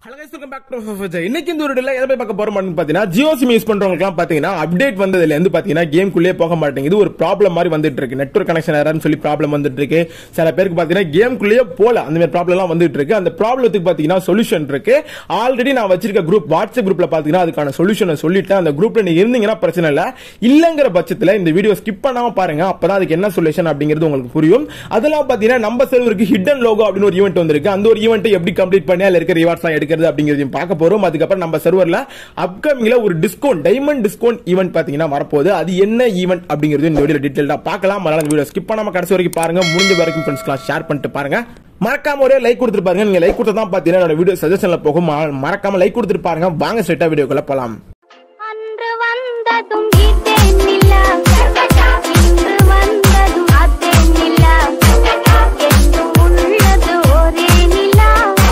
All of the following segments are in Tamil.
Hello guys, welcome back to FFJ. இன்னைக்கு இந்த ஒரு எதை போய் பார்க்க போறோம் பாத்தீங்கன்னா ஜியோ சிம் யூஸ் பண்றவங்களுக்குலாம் பாத்தீங்கன்னா அப்டேட் வந்ததுல இருந்து பாத்தீங்கன்னா கேம் குள்ளே போக மாட்டேங்குது ஒரு ப்ராப்ளம் மாதிரி வந்துட்டு இருக்கு நெட்வொர்க் கனெக்ஷன் ஏறான்னு சொல்லி ப்ராப்ளம் வந்துட்டு இருக்கு சில பேருக்கு பாத்தீங்கன்னா கேம் குள்ளேயே போல அந்த மாதிரி ப்ராப்ளம் எல்லாம் வந்துட்டு இருக்கு அந்த ப்ராப்ளத்துக்கு பாத்தீங்கன்னா சொல்யூஷன் இருக்கு ஆல்ரெடி நான் வச்சிருக்க குரூப் வாட்ஸ்அப் குரூப்ல பாத்தீங்கன்னா அதுக்கான சொல்யூஷனை சொல்லிட்டேன் அந்த குரூப்ல நீங்க இருந்தீங்கன்னா பிரச்சனை இல்ல இல்லங்கிற பட்சத்துல இந்த வீடியோ ஸ்கிப் பண்ணாம பாருங்க அப்பதான் அதுக்கு என்ன சொல்யூஷன் அப்படிங்கிறது உங்களுக்கு புரியும் அதெல்லாம் பாத்தீங்கன்னா நம்ம சர்வருக்கு ஹிடன் லோகோ அப்படின்னு ஒரு ஈவெண்ட் வந்திருக்கு அந்த ஒரு ஈவெண்ட்டை எப்படி கம்ப்ளீட் பண்ணி அதுல இருக்க ரிவார்ட்ஸ் எல்லாம் எடுக்கிறது அப்படிங்கிறதையும் பார்க்க போறோம் அதுக்கப்புறம் நம்ம சர்வர்ல அப்கமிங்ல ஒரு டிஸ்கவுண்ட் டைமண்ட் டிஸ்கவுண்ட் ஈவெண்ட் பாத்தீங்கன்னா வரப்போகுது அது என்ன ஈவெண்ட் அப்படிங்கிறது இந்த வீடியோ டீடைலா பார்க்கலாம் அதனால இந்த வீடியோ ஸ்கிப் பண்ணாம கடைசி வரைக்கும் பாருங்க முடிஞ்ச வரைக்கும் ஃப்ரெண்ட்ஸ்லாம் ஷேர் பண்ணிட்டு பாருங்க மறக்காம ஒரே லைக் கொடுத்துட்டு பாருங்க நீங்க லைக் கொடுத்தா தான் பாத்தீங்கன்னா என்னோட வீடியோ சஜஷன்ல போகும் ம- மறக்காம லைக் கொடுத்துட்டு பாருங்க வாங்க ஸ்ட்ரெயிட்டா வீடியோக்குள்ள போலாம் அன்று வந்ததும் இதேன் நிலா இன்று வந்ததும் அதேன் நிலா என்றும் உள்ளது ஒரே நிலா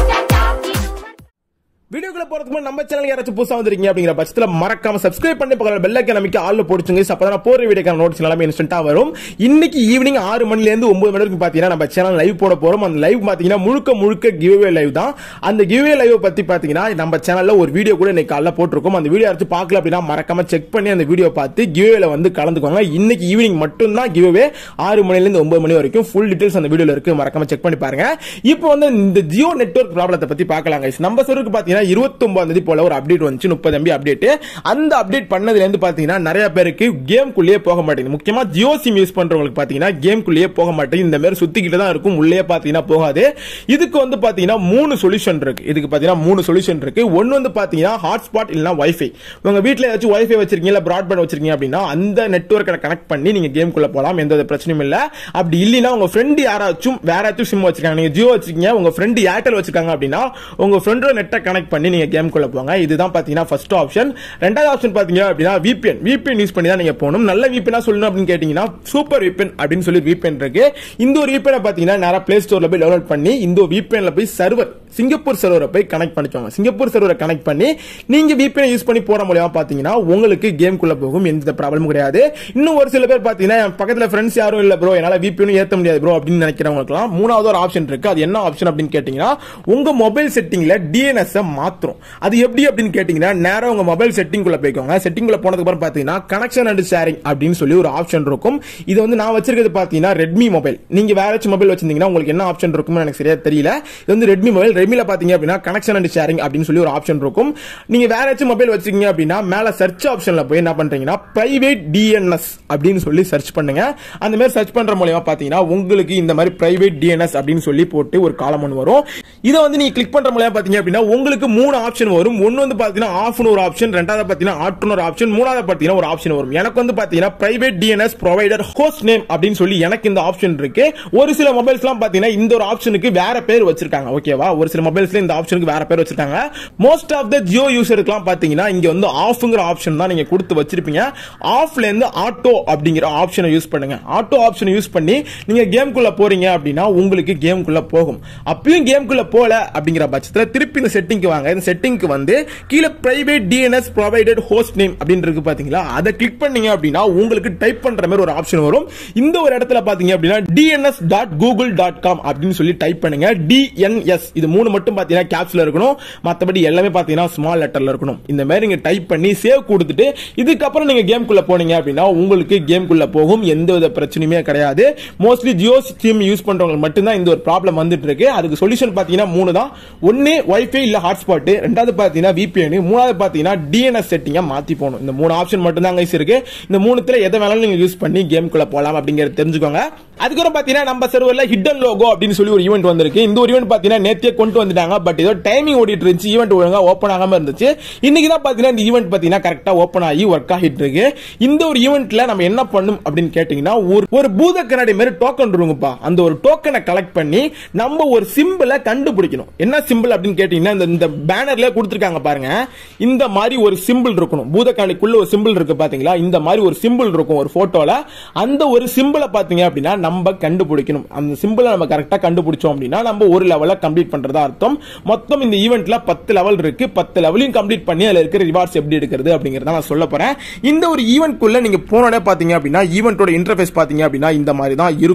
வீடியோக்குள்ள போறதுக்கு முன்னாடி நம்ம சேனல் யாராச்சும் புதுசா வந்திருக்கீங்க அப்படிங்கிற பட்சத்துல மறக்காம சப்ஸ்கிரைப் பண்ணி பக்கத்துல பெல் ஐக்கன் அமைக்க ஆல்ல போடுச்சுங்க அப்பதான் போற வீடியோக்கான நோட்ஸ் எல்லாமே இன்ஸ்டன்ட்டா வரும் இன்னைக்கு ஈவினிங் ஆறு மணில இருந்து ஒன்பது மணி வரைக்கும் பாத்தீங்கன்னா நம்ம சேனல் லைவ் போட போறோம் அந்த லைவ் பாத்தீங்கன்னா முழுக்க முழுக்க கிவ்வே லைவ் தான் அந்த கிவ்வே லைவ் பத்தி பாத்தீங்கன்னா நம்ம சேனல்ல ஒரு வீடியோ கூட இன்னைக்கு காலைல போட்டிருக்கோம் அந்த வீடியோ யாராச்சும் பார்க்கல அப்படின்னா மறக்காம செக் பண்ணி அந்த வீடியோ பார்த்து கிவ்வேல வந்து கலந்துக்கோங்க இன்னைக்கு ஈவினிங் மட்டும் தான் கிவ்வே ஆறு மணில இருந்து ஒன்பது மணி வரைக்கும் ஃபுல் டீடைல்ஸ் அந்த வீடியோல இருக்கு மறக்காம செக் பண்ணி பாருங்க இப்போ வந்து இந்த ஜியோ நெட்வொர்க் ப்ராப்ளத்தை பத்தி பார்க்கலாம் guys. நம்ம சர்வருக்கு பாத்தீங்கன்னா இருபத்தி தேதி போல ஒரு அப்டேட் வந்துச்சு முப்பது எம்பி அப்டேட் அந்த அப்டேட் பண்ணதுல இருந்து பாத்தீங்கன்னா நிறைய பேருக்கு கேம் குள்ளேயே போக மாட்டேங்குது முக்கியமா ஜியோ சிம் யூஸ் பண்றவங்களுக்கு பாத்தீங்கன்னா கேம் குள்ளேயே போக மாட்டேங்குது இந்த மாதிரி சுத்திக்கிட்டு தான் இருக்கும் உள்ளே பாத்தீங்கன்னா போகாது இதுக்கு வந்து பாத்தீங்கன்னா மூணு சொல்யூஷன் இருக்கு இதுக்கு பாத்தீங்கன்னா மூணு சொல்யூஷன் இருக்கு ஒன்னு வந்து பாத்தீங்கன்னா ஹாட்ஸ்பாட் இல்லனா வைஃபை உங்க வீட்ல ஏதாச்சும் வைஃபை வச்சிருக்கீங்க இல்ல பிராட்பேண்ட் வச்சிருக்கீங்க அப்படின்னா அந்த நெட்வொர்க்கை கனெக்ட் பண்ணி நீங்க கேம் குள்ள போலாம் எந்த வித பிரச்சனையும் இல்ல அப்படி இல்லைன்னா உங்க ஃப்ரெண்ட் யாராச்சும் வேற யாராச்சும் சிம் வச்சிருக்காங்க நீங்க ஜியோ வச்சிருக்கீங்க உங்க ஃப்ரெண்ட் ஏர்டெல் வச்சிருக்காங்க அப்படின்னா உங்க ஃப்ரெண்டோட நெட்டை கனெக்ட் பண்ணி நீங்க கேம் குள்ள போங்க இதுதான் பாத்தீங்கன்னா ஃபர்ஸ்ட் ஆப்ஷன் ரெண்டாவது ஆப்ஷன் பாத்தீங்க அப்படின்னா VPN VPN யூஸ் பண்ணி தான் நீங்க போகணும் நல்ல VPN சொல்லணும் அப்படின்னு கேட்டீங்கன்னா சூப்பர் VPN அப்படின்னு சொல்லி VPN இருக்கு இந்த ஒரு VPN பாத்தீங்கன்னா நேரா பிளே ஸ்டோர்ல போய் டவுன்லோட் பண்ணி இந்த VPN ல போய் சர்வர் சிங்கப்பூர் சர்வரை போய் கனெக்ட் பண்ணிக்கோங்க சிங்கப்பூர் சர்வரை கனெக்ட் பண்ணி நீங்க VPN யூஸ் பண்ணி போற மூலியமா பாத்தீங்கன்னா உங்களுக்கு கேம் குள்ள போகும் எந்த ப்ராப்ளமும் கிடையாது இன்னும் ஒரு சில பேர் பாத்தீங்கன்னா என் பக்கத்துல ஃப்ரெண்ட்ஸ் யாரும் இல்ல ப்ரோ என்னால VPN ஏத்த முடியாது ப்ரோ அப்படின்னு நினைக்கிறவங்களுக்குலாம் மூணாவது ஒரு ஆப்ஷன் இருக்கு அது என்ன ஆப்ஷன் அப்படின்னு கேட்டீங்கன்னா உங்க மொபைல் செட்டிங்ல டிஎன்எஸ் மாத்தும் அது எப்படி அப்படின்னு கேட்டீங்கன்னா நேரா உங்க மொபைல் செட்டிங் குள்ள போய்க்கோங்க செட்டிங் குள்ள போனதுக்கு அப்புறம் பாத்தீங்கன்னா கனெக்ஷன் அண்ட் ஷேரிங் அப்படின்னு சொல்லி ஒரு ஆப்ஷன் இருக்கும் இது வந்து நான் வச்சிருக்கிறது பாத்தீங்கன்னா ரெட்மி மொபைல் நீங்க வேற ஏதாச்சும் மொபைல் வச்சிருந்தீங்கன்னா உங்களுக்கு என்ன ஆப்ஷன் இருக்கும்னு எனக்கு சரியா தெரியல இது வந்து ரெட்மி மொபைல் ரெட்மில பாத்தீங்க அப்படின்னா கனெக்ஷன் அண்ட் ஷேரிங் அப்படின்னு சொல்லி ஒரு ஆப்ஷன் இருக்கும் நீங்க வேற ஏதாச்சும் மொபைல் வச்சிருக்கீங்க அப்படின்னா மேல சர்ச் ஆப்ஷன்ல போய் என்ன பண்றீங்கன்னா பிரைவேட் டிஎன்எஸ் அப்படின்னு சொல்லி சர்ச் பண்ணுங்க அந்த மாதிரி சர்ச் பண்ற மூலமா பாத்தீங்கன்னா உங்களுக்கு இந்த மாதிரி பிரைவேட் டிஎன்எஸ் அப்படின்னு சொல்லி போட்டு ஒரு காலம் ஒன்று வரும் இதை வந்து நீங்க கிளிக் பண்ற மூலமா பாத்தீங்க அப்படின்னா உங்களுக்கு மூணு ஆப்ஷன் வரும் ஒன்னு வந்து பாத்தீங்கன்னா ஆஃப்னு ஒரு ஆப்ஷன் ரெண்டாவது பாத்தீங்கன்னா ஆட்னு ஒரு ஆப்ஷன் மூணாவது பாத்தீங்கன்னா ஒரு ஆப்ஷன் வரும் எனக்கு வந்து பாத்தீங்கன்னா private DNS provider host name அப்படின்னு சொல்லி எனக்கு இந்த ஆப்ஷன் இருக்கு ஒரு சில மொபைல்ஸ்லாம் பாத்தீங்கன்னா இந்த ஒரு ஆப்ஷனுக்கு வேற பேர் வச்சிருக்காங்க ஓகேவா ஒரு சில மொபைல்ஸ்ல இந்த ஆப்ஷனுக்கு வேற பேர் வச்சிருக்காங்க மோஸ்ட் ஆஃப் த ஜியோ யூசருக்குலாம் பாத்தீங்கன்னா இங்க வந்து ஆஃப்ங்கிற ஆப்ஷன் தான் நீங்க கொடுத்து வச்சிருப்பீங்க ஆஃப்ல இருந்து ஆட்டோ அப்படிங்கிற ஆப்ஷனை யூஸ் பண்ணுங்க ஆட்டோ ஆப்ஷனை யூஸ் பண்ணி நீங்க கேம்குள்ள போறீங்க அப்படின்னா உங்களுக்கு கேம்குள்ள போகும் அப்பயும் கேம்குள்ள போல அப்படிங்கிற பட்சத்துல திருப்பி இந்த செட்டிங்க்கு வாங்க இந்த செட்டிங்க்கு வந்து கீழே private DNS provided host name அப்படின்னு இருக்கு பாத்தீங்களா அதை கிளிக் பண்ணீங்க அப்படின்னா உங்களுக்கு டைப் பண்ற மாதிரி ஒரு ஆப்ஷன் வரும் இந்த ஒரு இடத்துல பாத்தீங்க அப்படின்னா DNS dot Google dot com அப்படின்னு சொல்லி டைப் பண்ணுங்க டிஎன்எஸ் இது மூணு மட்டும் பாத்தீங்கன்னா கேப்ஸ்ல இருக்கணும் மத்தபடி எல்லாமே பாத்தீங்கன்னா ஸ்மால் லெட்டர்ல இருக்கணும் இந்த மாதிரி நீங்க டைப் பண்ணி சேவ் கொடுத்துட்டு இதுக்கப்புறம் நீங்க கேம்குள்ள போனீங்க அப்படின்னா உங்களுக்கு கேம்குள்ள போகும் எந்த வித பிரச்சனையுமே கிடையாது மோஸ்ட்லி ஜியோ சிம் யூஸ் பண்றவங்களுக்கு மட்டும்தான் இந்த ஒரு ப்ராப்ளம் வந்துட்டு இருக்கு அதுக்கு சொல்யூஷன் பாத்தீங்கன்னா மூணு தான் ஒன்னு வைஃபை இல்ல ஹாட்ஸ்பாட் ரெண்டாவது பாத்தீங்கன்னா VPN மூணாவது பாத்தீங்கன்னா டிஎன்எஸ் செட்டிங்கா மாத்தி போகணும் இந்த மூணு ஆப்ஷன் மட்டும் தான் guys இருக்கு இந்த மூணுத்துல எதை வேணாலும் நீங்க யூஸ் பண்ணி கேம்குள்ள போலாம் அப்படிங்கறது தெரிஞ்சுக்கோங்க அதுக்கப்புறம் பாத்தீங்கன்னா நம்ம சர்வர்ல ஹிடன் லோகோ அப்படின்னு சொல்லி ஒரு ஈவெண்ட் வந்திருக்கு இந்த ஒரு ஈவெண்ட் பாத்தீங்கன்னா நேத்தியே கொண்டு வந்துட்டாங்க பட் ஏதோ டைமிங் ஓடிட்டு இருந்துச்சு ஈவெண்ட் ஒழுங்கா ஓப்பன் ஆகாம இருந்துச்சு இன்னைக்கு தான் பாத்தீங்கன்னா இந்த ஈவெண்ட் பாத்தீங்கன்னா கரெக்டா ஓப்பன் ஆகி ஒர்க் ஆகிட்டு இருக்கு இந்த ஒரு ஈவெண்ட்ல நம்ம என்ன பண்ணும் அப்படின்னு கேட்டீங்கன்னா ஒரு ஒரு பூத கண்ணாடி மாதிரி டோக்கன் இருக்குப்பா அந்த ஒரு டோக்கனை கலெக்ட் பண்ணி நம்ம ஒரு சிம்பிளை கண்டுபிடிக்கணும் என்ன சிம்பிள் அப்படின்னு கேட்டீங்கன்னா இந்த இந்த பேனர்ல கொடுத்துருக்காங்க பாருங்க இந்த மாதிரி ஒரு சிம்பிள் இருக்கணும் பூத கண்ணாடிக்குள்ள ஒரு சிம்பிள் இருக்கு பாத்தீங்களா இந்த மாதிரி ஒரு சிம்பிள் இருக்கும் ஒரு போட்டோல அந்த ஒரு சிம்பிளை பாத்தீங்க அப்படின்னா நம்ம கண்டுபிடிக்கணும் அந்த சிம்பிளை நம்ம கரெக்டா கண்டுபிடிச்சோம் அப்படின்னா நம்ம ஒரு லெவல கம்ப்ளீட் பண்றதா அர்த்தம் மொத்தம் இந்த ஈவெண்ட்ல பத்து லெவல் இருக்கு பத்து லெவலையும் கம்ப்ளீட் பண்ணி அதுல இருக்கிற ரிவார்ட்ஸ் எப்படி எடுக்கிறது அப்படிங்கறத நான் சொல்ல போறேன் இந்த ஒரு ஈவெண்ட்குள்ள நீங்க போனோட பாத்தீங்க அப்படின்னா ஈவெண்ட்டோட இன்டர்ஃபேஸ் பாத்தீங்க அப்படின்னா இந்த மாதிரி தான் இருக்கும்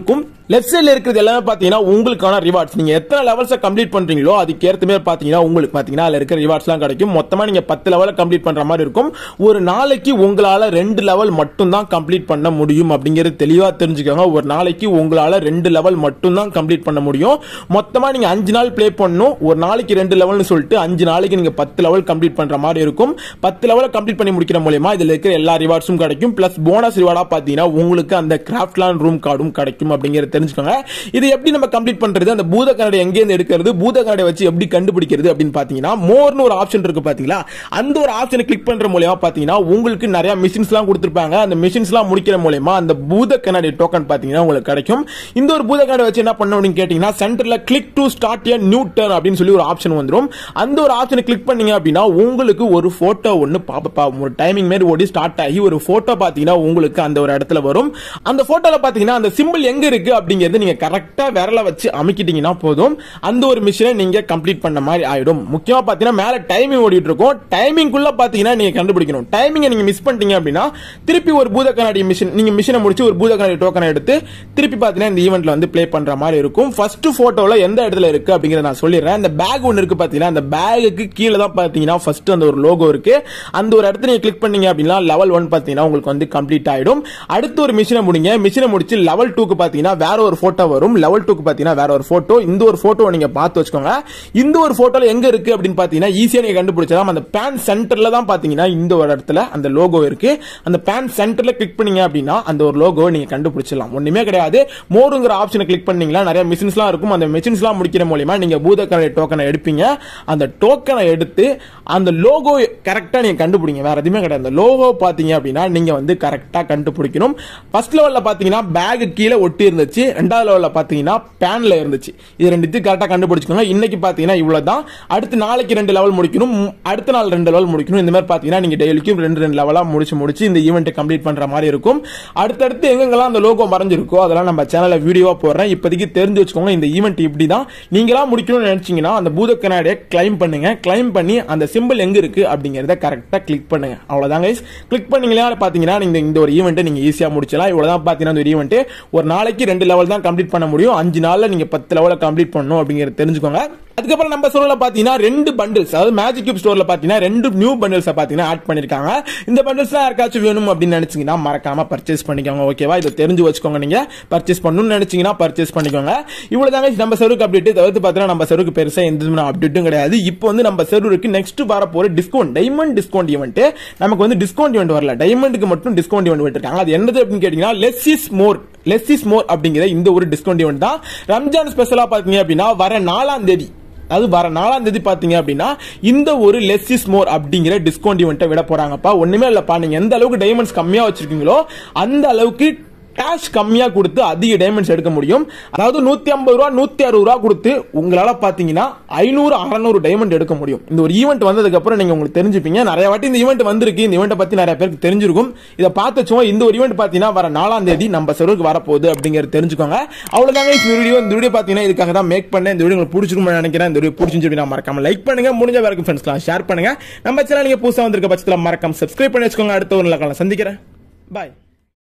லெஃப்ட் சைடில் இருக்கிறது எல்லாமே பார்த்தீங்கன்னா உங்களுக்கான ரிவார்ட்ஸ் நீங்கள் எத்தனை லெவல்ஸை கம்ப்ளீட் பண்ணுறீங்களோ அதுக்கு ஏற்ற மாதிரி பார்த்தீங்கன்னா உங்களுக்கு பார்த்தீங்கன்னா அதில் இருக்கிற ரிவார்ட்ஸ்லாம் கிடைக்கும் மொத்தமாக நீங்கள் பத்து லெவலை கம்ப்ளீட் பண்ணுற மாதிரி இருக்கும் ஒரு நாளைக்கு உங்களால் ரெண்டு லெவல் மட்டும்தான் கம்ப்ளீட் பண்ண முடியும் அப்படிங்கிறது தெளிவாக தெரிஞ்சுக்கோங்க ஒரு நாளைக்கு உங்களால் ரெண்டு லெவல் மட்டும்தான் கம்ப்ளீட் பண்ண முடியும் மொத்தமாக நீங்கள் அஞ்சு நாள் ப்ளே பண்ணணும் ஒரு நாளைக்கு ரெண்டு லெவல்னு சொல்லிட்டு அஞ்சு நாளைக்கு நீங்கள் பத்து லெவல் கம்ப்ளீட் பண்ணுற மாதிரி இருக்கும் பத்து லெவலை கம்ப்ளீட் பண்ணி முடிக்கிற மூலயமா இதில் இருக்கிற எல்லா ரிவார்ட்ஸும் கிடைக்கும் ப்ளஸ் போனஸ் ரிவார்டாக பார்த்தீங்கன்னா உங்களுக்கு அந்த கிராஃப்ட்லான் ரூம் கார்டும் கிடைக்கும் அப்படிங்கிறது தெரிஞ்சுக்கோங்க இது எப்படி நம்ம கம்ப்ளீட் பண்றது அந்த பூத கண்ணடை எங்கேருந்து எடுக்கிறது பூத கண்ணடை வச்சு எப்படி கண்டுபிடிக்கிறது அப்படின்னு பார்த்தீங்கன்னா மோர்னு ஒரு ஆப்ஷன் இருக்கு பாத்தீங்களா அந்த ஒரு ஆப்ஷனை கிளிக் பண்ற மூலயமா பார்த்தீங்கன்னா உங்களுக்கு நிறைய மிஷின்ஸ்லாம் கொடுத்துருப்பாங்க அந்த மிஷின்ஸ்லாம் முடிக்கிற மூலயமா அந்த பூத கண்ணாடி டோக்கன் பார்த்தீங்கன்னா உங்களுக்கு கிடைக்கும் இந்த ஒரு பூத கண்ணாடி வச்சு என்ன பண்ணணும் அப்படின்னு கேட்டீங்கன்னா சென்டர்ல click to start a new turn அப்படின்னு சொல்லி ஒரு ஆப்ஷன் வந்துரும் அந்த ஒரு ஆப்ஷனை கிளிக் பண்ணீங்க அப்படின்னா உங்களுக்கு ஒரு போட்டோ ஒன்று பாப்பா ஒரு டைமிங் மாதிரி ஓடி ஸ்டார்ட் ஆகி ஒரு போட்டோ பார்த்தீங்கன்னா உங்களுக்கு அந்த ஒரு இடத்துல வரும் அந்த போட்டோல பார்த்தீங்கன்னா அந்த சிம்பிள் எங்க இருக்கு அப்படிங்கிறது நீங்க கரெக்டா விரல வச்சு அமைக்கிட்டீங்கன்னா போதும் அந்த ஒரு மிஷினை நீங்க கம்ப்ளீட் பண்ண மாதிரி ஆயிடும் முக்கியமா பாத்தீங்கன்னா மேல டைமிங் ஓடிட்டு இருக்கும் டைமிங்குள்ள பாத்தீங்கன்னா நீங்க கண்டுபிடிக்கணும் டைமிங்கை நீங்க மிஸ் பண்ணிட்டீங்க அப்படின்னா திருப்பி ஒரு பூத கண்ணாடி மிஷின் நீங்க மிஷினை முடிச்சு ஒரு பூத கண்ணாடி டோக்கனை எடுத்து திருப்பி பாத்தீங்கன்னா இந்த ஈவெண்ட்ல வந்து ப்ளே பண்ற மாதிரி இருக்கும் ஃபர்ஸ்ட் போட்டோல எந்த இடத்துல இருக்கு அப்படிங்கறத நான் சொல்லிடுறேன் அந்த பேக் ஒன்னு இருக்கு பாத்தீங்கன்னா அந்த பேகுக்கு கீழே தான் பாத்தீங்கன்னா ஃபர்ஸ்ட் அந்த ஒரு லோகோ இருக்கு அந்த ஒரு இடத்துல நீங்க கிளிக் பண்ணீங்க அப்படின்னா லெவல் ஒன் பாத்தீங்கன்னா உங்களுக்கு வந்து கம்ப்ளீட் ஆயிடும் அடுத்து ஒரு மிஷினை முடிங்க மிஷினை முடிச்சு லெவல் டூக்கு பாத்தீங்கன்னா வேற ஒரு போட்டோ வரும் லெவல் டூக்கு பாத்தீங்கன்னா வேற ஒரு போட்டோ இந்த ஒரு போட்டோ நீங்க பார்த்து வச்சுக்கோங்க இந்த ஒரு போட்டோல எங்க இருக்கு அப்படின்னு பாத்தீங்கன்னா ஈஸியா நீங்க கண்டுபிடிச்சலாம் அந்த பேன் சென்டர்ல தான் பாத்தீங்கன்னா இந்த ஒரு இடத்துல அந்த லோகோ இருக்கு அந்த பேன் சென்டர்ல கிளிக் பண்ணீங்க அப்படின்னா அந்த ஒரு லோகோ நீங்க கண்டுபிடிச்சிடலாம் ஒண்ணுமே கிடையாது மோருங்கிற ஆப்ஷனை கிளிக் பண்ணீங்களா நிறைய மிஷின்ஸ்லாம் இருக்கும் அந்த மிஷின்ஸ்லாம் முடிக்கிற மூலியமா நீங்க பூதக்கரை டோக்கனை எடுப்பீங்க அந்த டோக்கனை எடுத்து அந்த லோகோ கரெக்டா நீங்க கண்டுபிடிங்க வேற எதுவுமே கிடையாது அந்த லோகோ பாத்தீங்க அப்படின்னா நீங்க வந்து கரெக்டா கண்டுபிடிக்கணும் ஃபர்ஸ்ட் லெவல்ல பாத்தீங்கன்னா பேக் கீழே ஒட்டி இருந்துச்சு ரெண்டாவது லெவல்ல பாத்தீங்கன்னா பேன்ல இருந்துச்சு இது ரெண்டுத்தையும் கரெக்டா கண்டுபிடிச்சுக்கோங்க இன்னைக்கு பாத்தீங்கன்னா இவ்வளவுதான் அடுத்து நாளைக்கு ரெண்டு லெவல் முடிக்கணும் ம், அடுத்த நாள் ரெண்டு லெவல் முடிக்கணும் இந்த மாதிரி பாத்தீங்கன்னா நீங்க டெய்லிக்கும் ரெண்டு ரெண்டு லெவலா முடிச்சு முடிச்சு இந்த ஈவெண்ட் கம்ப்ளீட் பண்ற மாதிரி இருக்கும் அடுத்தடுத்து எங்கெங்கெல்லாம் அந்த லோகோ மறைஞ்சிருக்கோ அதெல்லாம் நம்ம சேனல்ல வீடியோவா போடுறேன் இப்போதைக்கு தெரிஞ்சு வச்சுக்கோங்க இந்த ஈவெண்ட் இப்படி தான் நீங்களா முடிக்கணும்னு நினைச்சீங்கன்னா அந்த பூத கண்ணாடியை கிளைம் பண்ணுங்க கிளைம் பண்ணி அந்த சிம்பிள் எங்க இருக்கு அப்படிங்கறத கரெக்டா கிளிக் பண்ணுங்க அவ்வளவுதான் கைஸ் கிளிக் பண்ணீங்களா பாத்தீங்கன்னா நீங்க இந்த ஒரு ஈவெண்ட்டை நீங்க ஈஸியா முடிச்சலாம் இவ்வளவுதான் பாத்தீங்கன்னா இந்த ஈவெண்ட் ஒரு நாளைக்கு ரெண்டு லெவல் தான் கம்ப்ளீட் பண்ண முடியும் அஞ்சு நாள்ல நீங்க பத்து லெவல கம்ப்ளீட் பண்ணணும் அப்படிங்கறத தெரிஞ்சுக்கோங்க அதுக்கப்புறம் நம்ம ஸ்டோர்ல பாத்தீங்கன்னா ரெண்டு பண்டில்ஸ் அதாவது மேஜிக் கியூப் ஸ்டோர்ல பாத்தீங்கன்னா ரெண்டு நியூ பண்டில்ஸ் பாத்தீங்கன்னா ஆட் பண்ணிருக்காங்க இந்த பண்டில்ஸ் யாருக்காச்சும் வேணும் அப்படின்னு நினைச்சீங்கன்னா மறக்காம பர்ச்சேஸ் பண்ணிக்கோங்க ஓகேவா இதை தெரிஞ்சு வச்சுக்கோங்க நீங்க பர்ச்சேஸ் பண்ணணும்னு நினைச்சீங்கன்னா பர்ச்சேஸ் பண்ணிக்கோங்க இவ்வளவு தாங்க நம்ம சர்வருக்கு அப்டேட் தவிர்த்து பாத்தீங்கன்னா நம்ம சர்வருக்கு பெருசா எந்த விதமான அப்டேட்டும் கிடையாது இப்போ வந்து நம்ம சர்வருக்கு நெக்ஸ்ட் வர போற டிஸ்கவுண்ட் டைமண்ட் டிஸ்கவுண்ட் ஈவெண்ட் நமக்கு வந்து டிஸ்கவுண்ட் ஈவெண்ட் வரல டைமண்டுக்கு மட்டும் டிஸ்கவுண்ட் ஈவெண்ட் விட்டுருக்காங்க அது என்னது அப்படின்னு கேட்டீங்கன்னா less is more less is more அப்படிங்கிற இந்த ஒரு டிஸ்கவுண்ட் ஈவெண்ட் தான் ரம்ஜான் ஸ்பெஷலா பாத்தீங்க அப்படின்னா வர நாலாம் தேதி அது வர நாலாம் தேதி பாத்தீங்க அப்படின்னா இந்த ஒரு லெஸ் இஸ் மோர் அப்படிங்கிற டிஸ்கவுண்ட் ஈவெண்ட்டை விட போறாங்கப்பா ஒண்ணுமே இல்லப்பா நீங்க எந்த அளவுக்கு டைமண்ட்ஸ் கம்மியா வச்சிருக்கீங்களோ அந்த அளவுக்கு கேஷ் கம்மியா கொடுத்து அதிக டைமண்ட்ஸ் எடுக்க முடியும் அதாவது நூத்தி ஐம்பது ரூபா நூத்தி அறுபது ரூபா கொடுத்து உங்களால பாத்தீங்கன்னா ஐநூறு அறநூறு டைமண்ட் எடுக்க முடியும் இந்த ஒரு ஈவெண்ட் வந்ததுக்கு அப்புறம் நீங்க உங்களுக்கு தெரிஞ்சுப்பீங்க நிறைய வாட்டி இந்த ஈவெண்ட் வந்திருக்கு இந்த ஈவெண்ட் பத்தி நிறைய பேருக்கு தெரிஞ்சிருக்கும் இதை பார்த்து வச்சுக்கோங்க இந்த ஒரு ஈவெண்ட் பாத்தீங்கன்னா வர நாலாம் தேதி நம்ம சர்வருக்கு வரப்போகுது அப்படிங்கறது தெரிஞ்சுக்கோங்க அவ்வளவுதாங்க இந்த வீடியோ இந்த வீடியோ பாத்தீங்கன்னா இதுக்காக தான் மேக் பண்ணேன் இந்த வீடியோ உங்களுக்கு பிடிச்சிருக்கும்னு நினைக்கிறேன் இந்த வீடியோ பிடிச்சிருந்து அப்படின்னா மறக்காம லைக் பண்ணுங்க முடிஞ்ச வரைக்கும் ஃப்ரெண்ட்ஸ்லாம் ஷேர் பண்ணுங்க நம்ம சேனல் நீங்க புதுசா வந்திருக்க பட்சத்தில் மறக்காம சப்ஸ்கிரைப் பண்ணி வச்சுக்கோங்க அடுத்த ஒரு நாள் சந்திக்கிறேன் பாய்